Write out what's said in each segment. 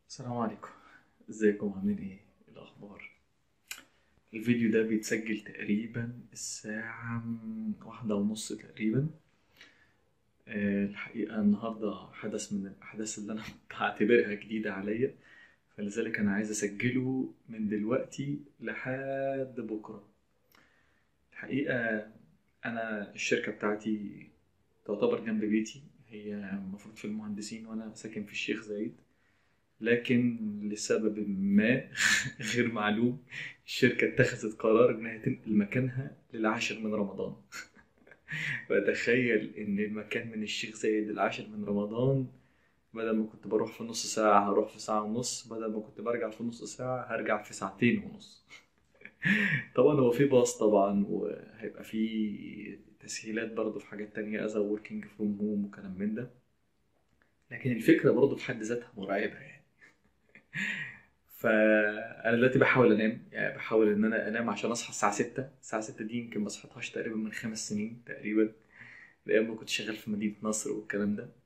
السلام عليكم ازيكم عاملين ايه إيه الاخبار الفيديو ده بيتسجل تقريبا الساعة واحدة ونص تقريبا آه، الحقيقة النهاردة حدث من الأحداث اللي أنا بعتبرها جديدة عليا فلذلك أنا عايز أسجله من دلوقتي لحد بكرة الحقيقة أنا الشركة بتاعتي تعتبر جنب بيتي هي المفروض في المهندسين وأنا ساكن في الشيخ زايد لكن لسبب ما غير معلوم الشركة اتخذت قرار إنها تنقل مكانها للعاشر من رمضان فتخيل إن المكان من الشيخ زايد للعاشر من رمضان بدل ما كنت بروح في نص ساعة هروح في ساعة ونص بدل ما كنت برجع في نص ساعة هرجع في ساعتين ونص طبعا هو في باص طبعا وهيبقى في تسهيلات برضه في حاجات تانية أزا وركينج فروم هوم وكلام من ده لكن الفكرة برضه في حد ذاتها مرعبة يعني فانا دلوقتي بحاول انام يعني بحاول ان انا انام عشان اصحى الساعه 6 الساعه 6 دي يمكن ما صحيتهاش تقريبا من خمس سنين تقريبا لأيام ما كنت شغال في مدينه نصر والكلام ده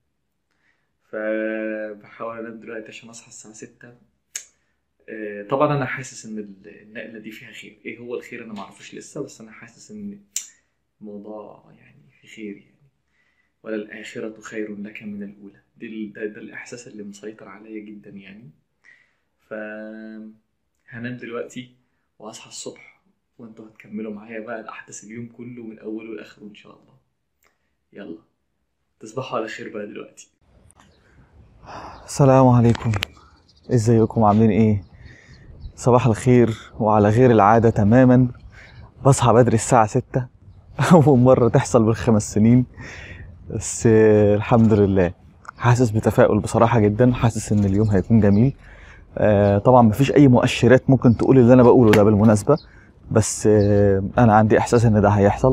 فبحاول انام دلوقتي عشان اصحى الساعه 6 آه، طبعا انا حاسس ان ال- النقله دي فيها خير ايه هو الخير انا ما اعرفوش لسه بس انا حاسس ان الموضوع يعني في خير يعني ولا الآخرة خير لك من الأولى دي ال- ده, ده الإحساس اللي مسيطر عليا جدا يعني ف هنام دلوقتي وهصحى الصبح وانتوا هتكملوا معايا بقى الأحداث اليوم كله من أوله لآخره إن شاء الله يلا تصبحوا على خير بقى دلوقتي السلام عليكم ازيكم عاملين ايه صباح الخير وعلى غير العادة تماما بصحى بدري الساعة ستة أول مرة تحصل بالخمس سنين بس آه، الحمد لله حاسس بتفاؤل بصراحة جدا حاسس إن اليوم هيكون جميل آه، طبعا مفيش أي مؤشرات ممكن تقول اللي أنا بقوله ده بالمناسبة بس آه، أنا عندي إحساس إن ده هيحصل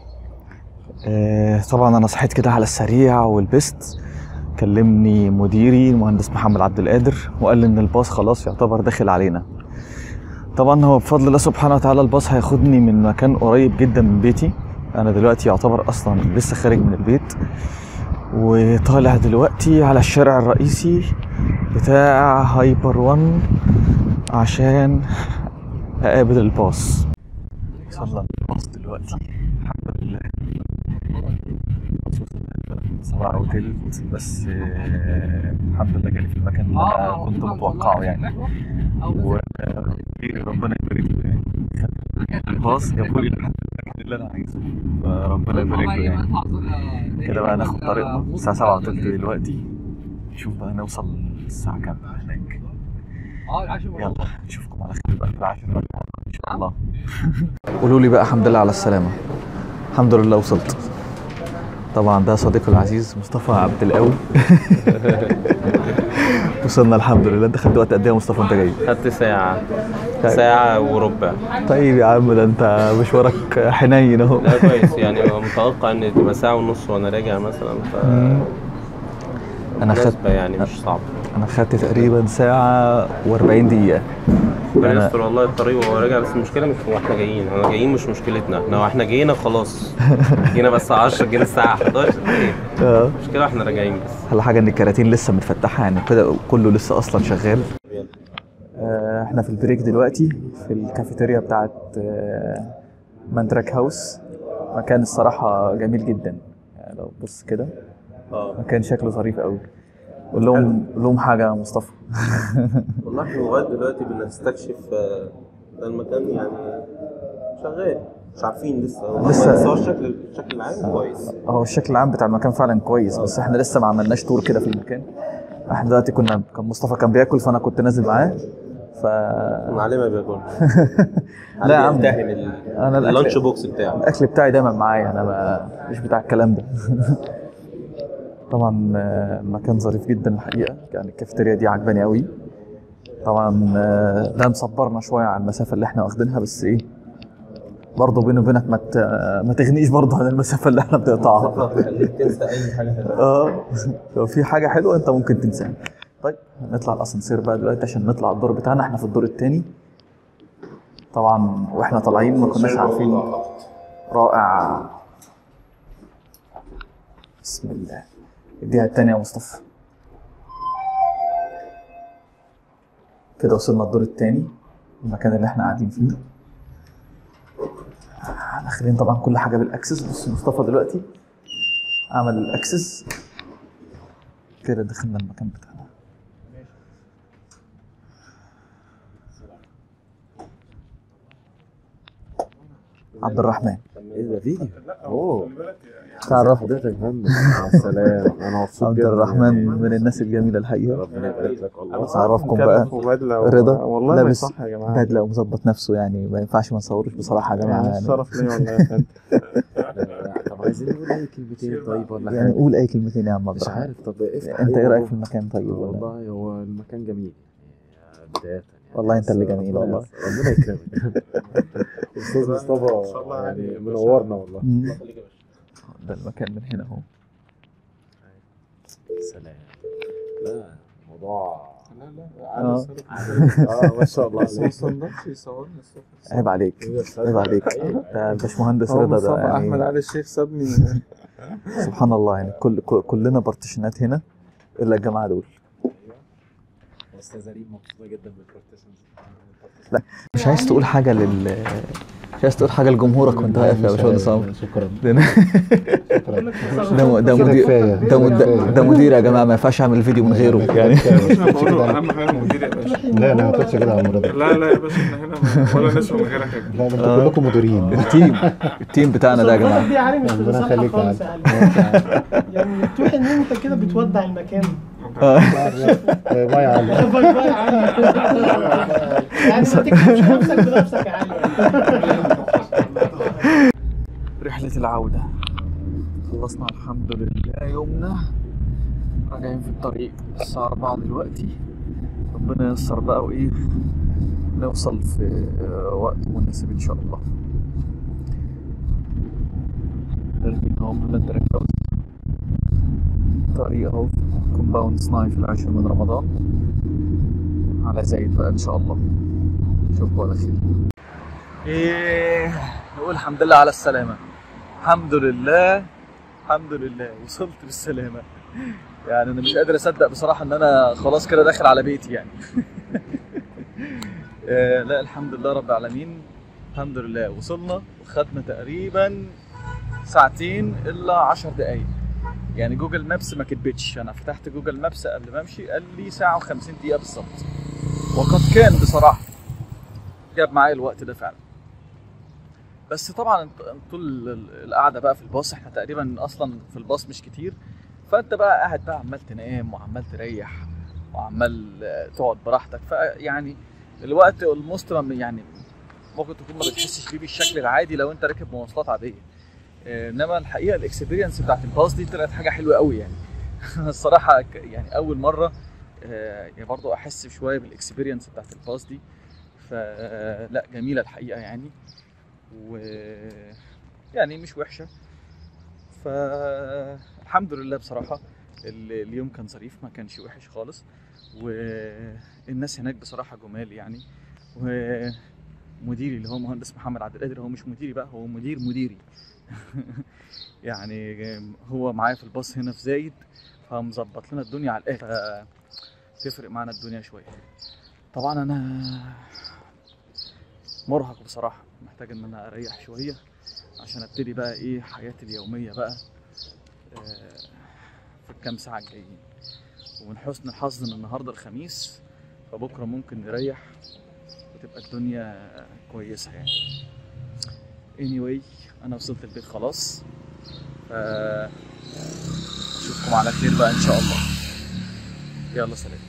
آه، طبعا أنا صحيت كده على السريع ولبست كلمني مديري المهندس محمد عبد القادر وقال لي ان الباص خلاص يعتبر داخل علينا طبعا هو بفضل الله سبحانه وتعالى الباص هياخدني من مكان قريب جدا من بيتي انا دلوقتي يعتبر اصلا لسه خارج من البيت وطالع دلوقتي على الشارع الرئيسي بتاع هايبر وان عشان اقابل الباص وصلنا الباص دلوقتي الحمد لله سبعة وتلت بس آه، الحمد لله جالي في المكان اللي انا كنت متوقعه يعني وربنا يبارك له يعني خدت الباص جابوا لي لحد المكان اللي انا عايزه فربنا يبارك له يعني كده بقى ناخد طريقنا الساعة سبعة وتلت دلوقتي نشوف بقى نوصل الساعة كام بقى هناك يلا نشوفكم على خير بقى في العاشر ان شاء الله قولوا لي بقى الحمد لله على السلامة الحمد لله وصلت طبعا ده صديقي العزيز مصطفى عبد القوي وصلنا الحمد لله انت خدت وقت قد ايه يا مصطفى انت جاي خدت ساعة طيب. ساعة وربع طيب يا عم ده انت مشوارك حنين اهو لا كويس يعني متوقع ان تبقى ساعة ونص وانا راجع مثلا ف مم. انا خدت مناسبة يعني مش صعب انا خدت تقريبا ساعة و40 دقيقة ربنا أنا- يستر والله الطريق وهو راجع بس المشكلة مش هو احنا جايين احنا جايين مش مشكلتنا احنا احنا جينا خلاص جينا بس 10 جينا الساعة 11 ايه اه المشكلة واحنا راجعين بس احلى حاجة ان الكراتين لسه متفتحة يعني كده كله لسه اصلا شغال آه، احنا في البريك دلوقتي في الكافيتيريا بتاعت آه، مندرك هاوس مكان الصراحة جميل جدا يعني لو بص كده اه مكان شكله ظريف قوي قول لهم قول لهم حاجة يا مصطفى والله احنا لغاية دلوقتي بنستكشف آه، المكان يعني شغال مش عارفين لسه لسه- بس هو الشكل الشكل العام كويس هو الشكل العام بتاع المكان فعلا كويس بس احنا لسه ما عملناش تور كده في المكان احنا دلوقتي كنا كان مصطفى كان بياكل فانا كنت نازل معاه ف معلمة بياكل لا يا عم داهن أنا الأكل- اللانش بوكس بتاعه الاكل بتاعي دايما معايا انا ما مش بتاع الكلام ده طبعا آه، المكان ظريف جدا الحقيقه يعني الكافيتيريا دي عجباني قوي طبعا آه، ده مصبرنا شويه على المسافه اللي احنا واخدينها بس ايه برضه بيني وبينك ما ت- ما تغنيش برضه عن المسافه اللي احنا بنقطعها خليك تنسى اي حاجه حلوه اه لو في حاجه حلوه انت ممكن تنساها طيب نطلع الاسانسير بقى دلوقتي عشان نطلع الدور بتاعنا احنا في الدور الثاني طبعا واحنا طالعين ما كناش عارفين رائع بسم الله اديها التانية يا مصطفى كده وصلنا الدور التاني المكان اللي احنا قاعدين فيه داخلين طبعا كل حاجه بالاكسس بص مصطفى دلوقتي عمل الاكسس كده دخلنا المكان بتاعنا عبد الرحمن ايه ده فيديو؟ اوه تعرفه حضرتك يا فندم مع السلامة انا مبسوط عبد جدا الرحمن يعني. من الناس الجميله الحقيقه ربنا يبارك لك والله بس اعرفكم بقى وبدلة رضا والله ما لابس صح يا جماعة بدله ومظبط نفسه يعني ما ينفعش ما نصوروش بصراحه يا جماعه يعني يعني, الشرف ليا والله يا فندم طب عايزين نقول اي كلمتين طيب ولا يعني حاجة قول اي كلمتين يا عم عبد مش الرحمن عارف طب افتح انت أي ايه رايك موضوع. في المكان طيب ولا والله هو المكان جميل يعني بداية يعني والله انت اللي بس جميل ربنا- والله. ربنا يكرمك استاذ مصطفى يعني منورنا والله مم. ده المكان من هنا اهو سلام لا الموضوع لا لا آه. اه ما شاء الله بس ما عليك صندوقش يصورني الصبح عيب عليك عيب عليك ده الباشمهندس هو رضا مصطفى ده احمد يعني علي الشيخ سابني سبحان الله يعني كل كل- كلنا بارتيشنات هنا الا الجماعه دول استاذ ريم مبسوطه جدا بالبارتيشنز مش عايز تقول حاجه لل مش عايز تقول حاجه لجمهورك وانت واقف يا باشمهندس عمرو شكرا ده ده ده مدير ده مد- ده مدير يا جماعه ما ينفعش اعمل فيديو من غيره يعني انا بقول له اهم حاجه المدير يا باشا لا لا ما تقولش كده على المدرب لا لا يا باشا احنا هنا ولا نسوى من غيرك يا جماعة. لا ده انتوا كلكم مديرين التيم التيم بتاعنا ده يا جماعه دي علي مش ربنا بتصالحة يخليك يا خالص يا علي يعني توحي ان انت كده بتودع المكان باي باي يا علي باي باي يا علي يعني ما تكتبش نفسك بنفسك يا علي رحلة العودة خلصنا الحمد لله يومنا راجعين في الطريق الساعة أربعة دلوقتي ربنا ييسر بقى وإيه نوصل في آه، وقت مناسب إن شاء الله راكبين أهو من تراك هاوس طريق أهو كومباوند صناعي في العاشر من رمضان على زايد بقى إن شاء الله نشوفكم على خير إيه نقول الحمد لله على السلامة الحمد لله الحمد لله وصلت بالسلامة يعني أنا مش قادر أصدق بصراحة إن أنا خلاص كده داخل على بيتي يعني آه، لا الحمد لله رب العالمين الحمد لله وصلنا وخدنا تقريبا ساعتين إلا عشر دقايق يعني جوجل مابس ما كدبتش أنا فتحت جوجل مابس قبل ما أمشي قال لي ساعة و50 دقيقة بالظبط وقد كان بصراحة جاب معايا الوقت ده فعلا بس طبعا انت- طول ال- القعده بقى في الباص احنا تقريبا اصلا في الباص مش كتير فانت بقى قاعد بقى عمال تنام وعمال تريح وعمال آه، تقعد براحتك فيعني الوقت الموست يعني ممكن تكون ما بتحسش بيه بالشكل العادي لو انت راكب مواصلات عاديه آه، انما الحقيقه الاكسبيرينس بتاعت الباص دي طلعت حاجه حلوه قوي يعني الصراحه ك- يعني اول مره آه، يعني برضو احس شويه بالاكسبيرينس بتاعت الباص دي فلا جميله الحقيقه يعني و يعني مش وحشه فالحمد لله بصراحه ال- اليوم كان ظريف ما كانش وحش خالص والناس هناك بصراحه جمال يعني ومديري اللي هو مهندس محمد عبد القادر هو مش مديري بقى هو مدير مديري يعني هو معايا في الباص هنا في زايد فمظبط لنا الدنيا على الاخر تفرق معانا الدنيا شويه طبعا انا مرهق بصراحه محتاج ان انا اريح شويه عشان ابتدي بقى ايه حياتي اليوميه بقى آه، في الكام ساعه الجايين ومن حسن الحظ ان النهارده الخميس فبكره ممكن نريح وتبقى الدنيا كويسه يعني anyway انا وصلت البيت خلاص ف اشوفكم على خير بقى ان شاء الله يلا سلام